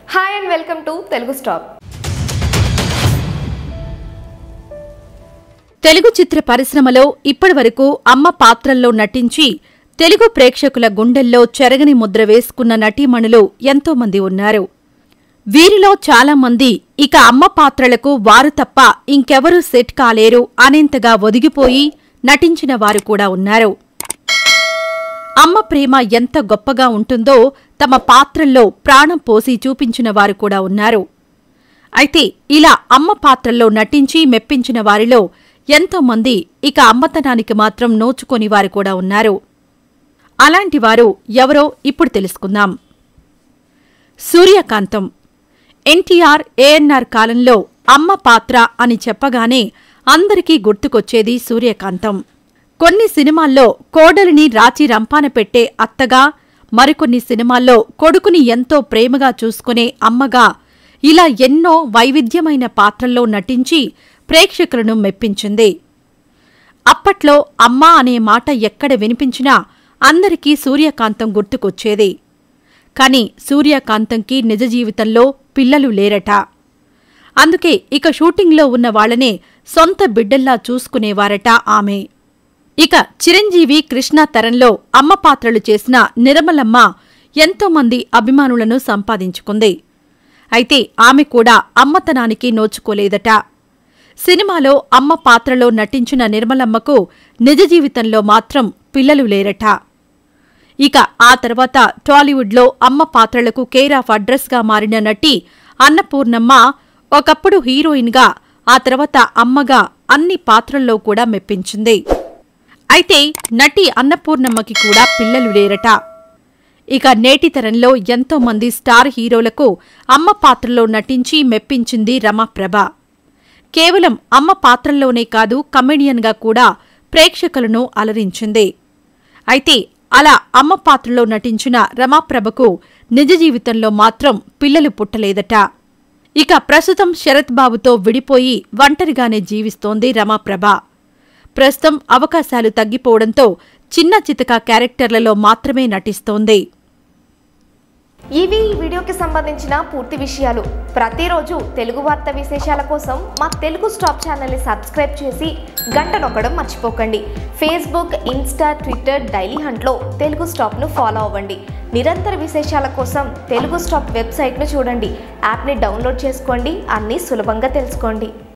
hi and welcome to Telugu stop Telugu చిత్ర పరిశ్రమలో ఇప్పటివరకు అమ్మ పాత్రల్లో నటించి తెలుగు ప్రేక్షకుల గుండెల్లో చెరగని ముద్ర వేసుకున్న నటీమణులు ఎంతోమంది ఉన్నారు వీరిలో చాలామంది ఇక అమ్మ పాత్రలకు వారు తప్ప ఇంకెవరూ సెట్ కాలేరు అనేంతగా ఒదిగిపోయి నటించిన వారు కూడా ఉన్నారు అమ్మ ప్రేమ ఎంత గొప్పగా ఉంటుందో తమ పాత్రల్లో ప్రాణం పోసి చూపించిన వారు కూడా ఉన్నారు అయితే ఇలా అమ్మ పాత్రల్లో నటించి మెప్పించిన వారిలో ఎంతోమంది ఇక అమ్మతనానికి మాత్రం నోచుకొని వారు కూడా ఉన్నారు అలాంటి వారు ఎవరో ఇప్పుడు తెలుసుకుందాం సూర్యకాంతం ఎన్టీఆర్ ఏఎన్ఆర్ కాలంలో అమ్మ పాత్ర అని చెప్పగానే అందరికీ గుర్తుకొచ్చేది సూర్యకాంతం కొన్ని సినిమాల్లో కోడలిని రాచి రంపాన పెట్టే అత్తగా మరికొన్ని సినిమాల్లో కొడుకుని ఎంతో ప్రేమగా చూసుకునే అమ్మగా ఇలా ఎన్నో వైవిధ్యమైన పాత్రల్లో నటించి ప్రేక్షకులను మెప్పించింది అప్పట్లో అమ్మా అనే మాట ఎక్కడ వినిపించినా అందరికీ సూర్యకాంతం గుర్తుకొచ్చేది కాని సూర్యకాంతంకి నిజ జీవితంలో పిల్లలు లేరట అందుకే ఇక షూటింగ్లో ఉన్న వాళ్ళనే సొంత బిడ్డల్లా చూసుకునేవారట ఆమె ఇక చిరంజీవి కృష్ణ తరంలో అమ్మ పాత్రలు చేసిన నిర్మలమ్మ ఎంతోమంది అభిమానులను సంపాదించుకుంది అయితే ఆమె కూడా అమ్మతనానికి నోచుకోలేదట సినిమాలో అమ్మ పాత్రలో నటించిన నిర్మలమ్మకు నిజ జీవితంలో మాత్రం పిల్లలు లేరట ఇక ఆ తర్వాత టాలీవుడ్లో అమ్మ పాత్రలకు కేర్ ఆఫ్ అడ్రస్గా మారిన నటి అన్నపూర్ణమ్మ ఒకప్పుడు హీరోయిన్గా ఆ తర్వాత అమ్మగా అన్ని పాత్రల్లో కూడా మెప్పించింది అయితే నటి అన్నపూర్ణమ్మకి కూడా పిల్లలు లేరట ఇక నేటి తరంలో ఎంతో మంది స్టార్ హీరోలకు అమ్మ పాత్రలో నటించి మెప్పించింది రమాప్రభ కేవలం అమ్మ పాత్రల్లోనే కాదు కమెడియన్గా కూడా ప్రేక్షకులను అలరించింది అయితే అలా అమ్మ పాత్రలో నటించిన రమాప్రభకు నిజ జీవితంలో మాత్రం పిల్లలు పుట్టలేదట ఇక ప్రస్తుతం శరత్ బాబుతో విడిపోయి ఒంటరిగానే జీవిస్తోంది రమాప్రభ ప్రస్తుతం అవకాశాలు తగ్గిపోవడంతో చిన్న చితక క్యారెక్టర్లలో మాత్రమే నటిస్తోంది ఇవి ఈ వీడియోకి సంబంధించిన పూర్తి విషయాలు ప్రతిరోజు తెలుగు వార్త విశేషాల కోసం మా తెలుగు స్టాప్ ఛానల్ని సబ్స్క్రైబ్ చేసి గంట నొక్కడం మర్చిపోకండి ఫేస్బుక్ ఇన్స్టా ట్విట్టర్ డైలీ హంట్లో తెలుగు స్టాప్ను ఫాలో అవ్వండి నిరంతర విశేషాల కోసం తెలుగు స్టాప్ వెబ్సైట్ను చూడండి యాప్ని డౌన్లోడ్ చేసుకోండి అన్నీ సులభంగా తెలుసుకోండి